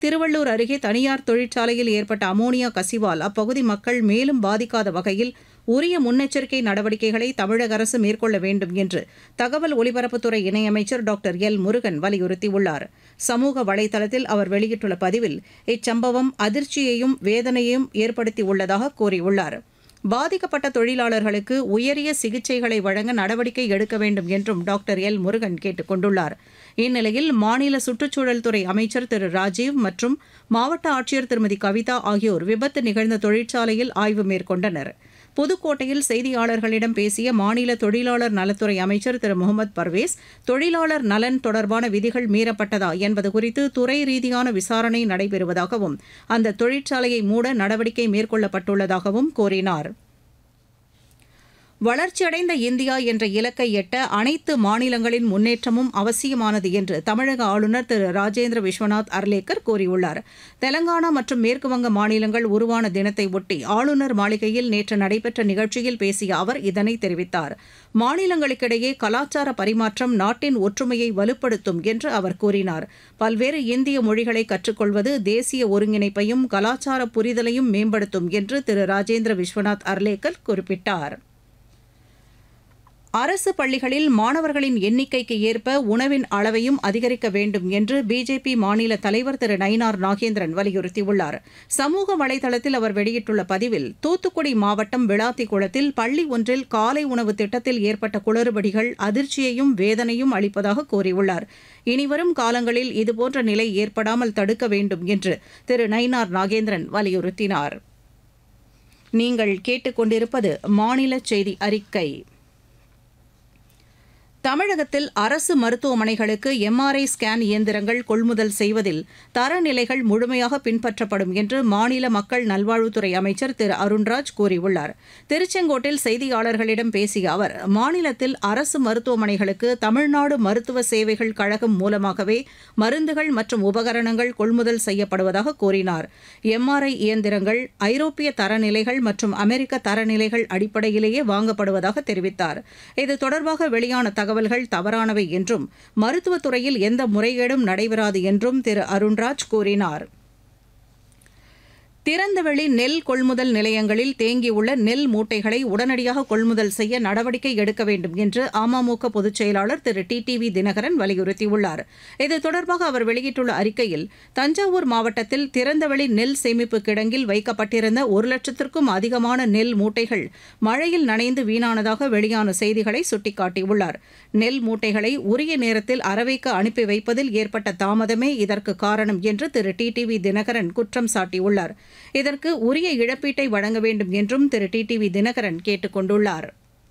திருவள்ளூர் அருகே தனியார் தொழிற்சாலையில் ஏற்பட்ட அமோனியா கசிவால் அப்பகுதி மக்கள் மேலும் பாதிக்காத வகையில் உரிய முன்னெச்சரிக்கை நடவடிக்கைகளை தமிழக அரசு மேற்கொள்ள வேண்டும் என்று தகவல் ஒலிபரப்புத்துறை இணையமைச்சர் டாக்டர் எல் முருகன் வலியுறுத்தியுள்ளார் சமூக வலைதளத்தில் அவர் வெளியிட்டுள்ள பதிவில் இச்சம்பவம் அதிர்ச்சியையும் வேதனையையும் ஏற்படுத்தியுள்ளதாக கூறியுள்ளார் பாதிக்கப்பட்ட தொழிலாளர்களுக்கு உயரிய சிகிச்சைகளை வழங்க நடவடிக்கை எடுக்க வேண்டும் என்றும் டாக்டர் எல் முருகன் கேட்டுக் கொண்டுள்ளார் இந்நிலையில் மாநில சுற்றுச்சூழல் துறை அமைச்சர் திரு ராஜீவ் மற்றும் மாவட்ட ஆட்சியர் திருமதி கவிதா ஆகியோர் விபத்து நிகழ்ந்த தொழிற்சாலையில் ஆய்வு மேற்கொண்டனர் புதுக்கோட்டையில் செய்தியாளர்களிடம் பேசிய மாநில தொழிலாளர் நலத்துறை அமைச்சர் திரு முகமது பர்வேஸ் தொழிலாளர் நலன் தொடர்பான விதிகள் மீறப்பட்டதா என்பது குறித்து துறை ரீதியான விசாரணை நடைபெறுவதாகவும் அந்த தொழிற்சாலையை மூட நடவடிக்கை மேற்கொள்ளப்பட்டுள்ளதாகவும் கூறினார் வளர்ச்சியடைந்த இந்தியா என்ற இலக்கை எட்ட அனைத்து மாநிலங்களின் முன்னேற்றமும் அவசியமானது என்று தமிழக ஆளுநர் திரு ராஜேந்திர விஸ்வநாத் அர்லேக்கர் கூறியுள்ளார் தெலங்கானா மற்றும் மேற்குவங்க மாநிலங்கள் உருவான தினத்தை ஒட்டி ஆளுநர் மாளிகையில் நேற்று நடைபெற்ற நிகழ்ச்சியில் பேசிய அவர் இதனை தெரிவித்தார் மாநிலங்களுக்கிடையே கலாச்சார பரிமாற்றம் நாட்டின் ஒற்றுமையை வலுப்படுத்தும் என்று அவர் கூறினார் பல்வேறு இந்திய மொழிகளை கற்றுக்கொள்வது தேசிய ஒருங்கிணைப்பையும் கலாச்சார புரிதலையும் மேம்படுத்தும் என்று திரு ராஜேந்திர விஸ்வநாத் அர்லேக்கர் குறிப்பிட்டார் அரசு பள்ளிகளில் மாணவர்களின் எண்ணிக்கைக்கு ஏற்ப உணவின் அளவையும் அதிகரிக்க வேண்டும் என்று பிஜேபி மாநில தலைவர் திரு நயினார் நாகேந்திரன் வலியுறுத்தியுள்ளார் சமூக வலைதளத்தில் அவர் வெளியிட்டுள்ள பதிவில் தூத்துக்குடி மாவட்டம் விளாத்திக்குளத்தில் பள்ளி ஒன்றில் காலை உணவு திட்டத்தில் ஏற்பட்ட குளறுபடிகள் அதிர்ச்சியையும் வேதனையும் அளிப்பதாக கூறியுள்ளார் இனிவரும் காலங்களில் இதுபோன்ற நிலை ஏற்படாமல் தடுக்க வேண்டும் என்று திரு நயினார் நாகேந்திரன் வலியுறுத்தினார் நீங்கள் கேட்டுக்கொண்டிருப்பது மாநில செய்தி அறிக்கை தமிழகத்தில் அரசு மருத்துவமனைகளுக்கு எம்ஆர்ஐ ஸ்கேன் இயந்திரங்கள் கொள்முதல் செய்வதில் தரநிலைகள் முழுமையாக பின்பற்றப்படும் என்று மாநில மக்கள் நல்வாழ்வுத்துறை அமைச்சர் திரு அருண்ராஜ் கூறியுள்ளார் திருச்செங்கோட்டில் செய்தியாளர்களிடம் பேசிய அவர் மாநிலத்தில் அரசு மருத்துவமனைகளுக்கு தமிழ்நாடு மருத்துவ சேவைகள் கழகம் மூலமாகவே மருந்துகள் மற்றும் உபகரணங்கள் கொள்முதல் செய்யப்படுவதாக கூறினார் எம்ஆர்ஐ இயந்திரங்கள் ஐரோப்பிய தரநிலைகள் மற்றும் அமெரிக்க தரநிலைகள் அடிப்படையிலேயே வாங்கப்படுவதாக தெரிவித்தார் இது தொடர்பாக வெளியான தகவல் தகவல்கள் தவறானவை என்றும் மருத்துவத்துறையில் எந்த முறைகேடும் நடைபெறாது என்றும் திரு அருண்ராஜ் கூறினார் திறந்தவெளி நெல் கொள்முதல் நிலையங்களில் தேங்கியுள்ள நெல் மூட்டைகளை உடனடியாக கொள்முதல் செய்ய நடவடிக்கை எடுக்க வேண்டும் என்று அமமுக பொதுச் செயலாளர் திரு டி டி வி தினகரன் வலியுறுத்தியுள்ளார் இது தொடர்பாக அவர் வெளியிட்டுள்ள அறிக்கையில் தஞ்சாவூர் மாவட்டத்தில் திறந்தவெளி நெல் சேமிப்பு கிடங்கில் வைக்கப்பட்டிருந்த ஒரு லட்சத்திற்கும் அதிகமான நெல் மூட்டைகள் மழையில் நனைந்து வீணானதாக வெளியான செய்திகளை சுட்டிக்காட்டியுள்ளார் நெல் மூட்டைகளை உரிய நேரத்தில் அரவைக்கு அனுப்பி வைப்பதில் ஏற்பட்ட தாமதமே இதற்கு காரணம் என்று திரு டி டி வி தினகரன் குற்றம் சாட்டியுள்ளார் இதற்கு உரிய இழப்பீட்டை வழங்க வேண்டும் என்றும் திரு டி டி வி தினகரன் கேட்டுக் கொண்டுள்ளார்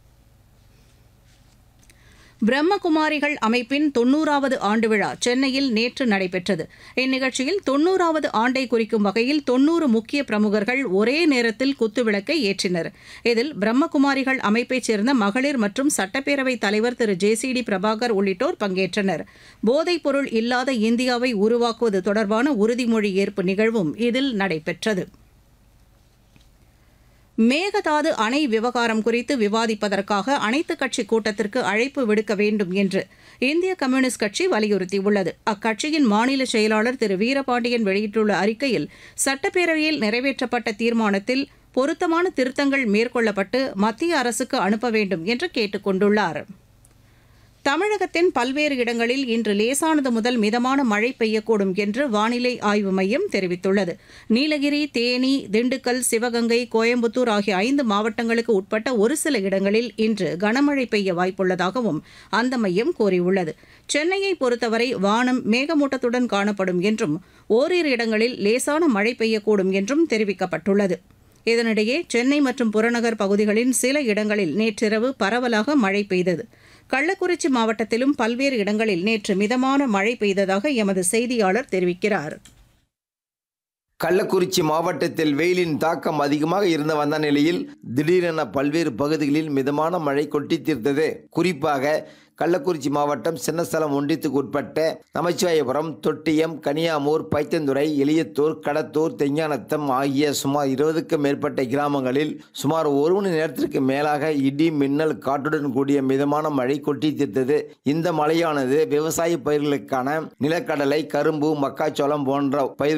பிரம்மகுமாரிகள் அமைப்பின் தொன்னூறாவது ஆண்டு விழா சென்னையில் நேற்று நடைபெற்றது இந்நிகழ்ச்சியில் தொன்னூறாவது ஆண்டை குறிக்கும் வகையில் தொன்னூறு முக்கிய பிரமுகர்கள் ஒரே நேரத்தில் குத்துவிளக்கை ஏற்றினர் இதில் பிரம்மகுமாரிகள் அமைப்பைச் சேர்ந்த மகளிர் மற்றும் சட்டப்பேரவை தலைவர் திரு ஜே சி டி பிரபாகர் உள்ளிட்டோர் பங்கேற்றனர் போதைப் பொருள் இல்லாத இந்தியாவை உருவாக்குவது தொடர்பான உறுதிமொழி ஏற்பு நிகழ்வும் இதில் நடைபெற்றது மேகதாது அணை விவகாரம் குறித்து விவாதிப்பதற்காக அனைத்துக் கட்சி கூட்டத்திற்கு அழைப்பு விடுக்க வேண்டும் என்று இந்திய கம்யூனிஸ்ட் கட்சி வலியுறுத்தியுள்ளது அக்கட்சியின் மாநில செயலாளர் திரு வீரபாண்டியன் வெளியிட்டுள்ள அறிக்கையில் சட்டப்பேரவையில் நிறைவேற்றப்பட்ட தீர்மானத்தில் பொருத்தமான திருத்தங்கள் மேற்கொள்ளப்பட்டு மத்திய அரசுக்கு அனுப்ப வேண்டும் என்று கேட்டுக் கொண்டுள்ளார் தமிழகத்தின் பல்வேறு இடங்களில் இன்று லேசானது முதல் மிதமான மழை பெய்யக்கூடும் என்று வானிலை ஆய்வு மையம் தெரிவித்துள்ளது நீலகிரி தேனி திண்டுக்கல் சிவகங்கை கோயம்புத்தூர் ஆகிய ஐந்து மாவட்டங்களுக்கு உட்பட்ட ஒரு சில இடங்களில் இன்று கனமழை பெய்ய வாய்ப்புள்ளதாகவும் அந்த மையம் கூறியுள்ளது சென்னையை பொறுத்தவரை வானம் மேகமூட்டத்துடன் காணப்படும் என்றும் ஓரிரு இடங்களில் லேசான மழை பெய்யக்கூடும் என்றும் தெரிவிக்கப்பட்டுள்ளது இதனிடையே சென்னை மற்றும் புறநகர் பகுதிகளின் சில இடங்களில் நேற்றிரவு பரவலாக மழை பெய்தது கள்ளக்குறிச்சி மாவட்டத்திலும் பல்வேறு இடங்களில் நேற்று மிதமான மழை பெய்ததாக எமது செய்தியாளர் தெரிவிக்கிறார் கள்ளக்குறிச்சி மாவட்டத்தில் வெயிலின் தாக்கம் அதிகமாக இருந்து வந்த நிலையில் திடீரென பல்வேறு பகுதிகளில் மிதமான மழை கொட்டி தீர்த்தது குறிப்பாக கள்ளக்குறிச்சி மாவட்டம் சின்னஸ்தலம் ஒன்றியத்துக்கு உட்பட்ட நமச்சிவாயபுரம் தொட்டியம் கனியாமூர் பைத்தந்துறை எளியத்தூர் கடத்தூர் தெஞ்ஞானத்தம் ஆகிய சுமார் இருபதுக்கும் மேற்பட்ட கிராமங்களில் சுமார் ஒரு மணி நேரத்திற்கு மேலாக இடி மின்னல் காற்றுடன் கூடிய மிதமான மழை கொட்டி தீர்த்தது இந்த மழையானது விவசாய பயிர்களுக்கான நிலக்கடலை கரும்பு மக்காச்சோளம் போன்ற பயிர்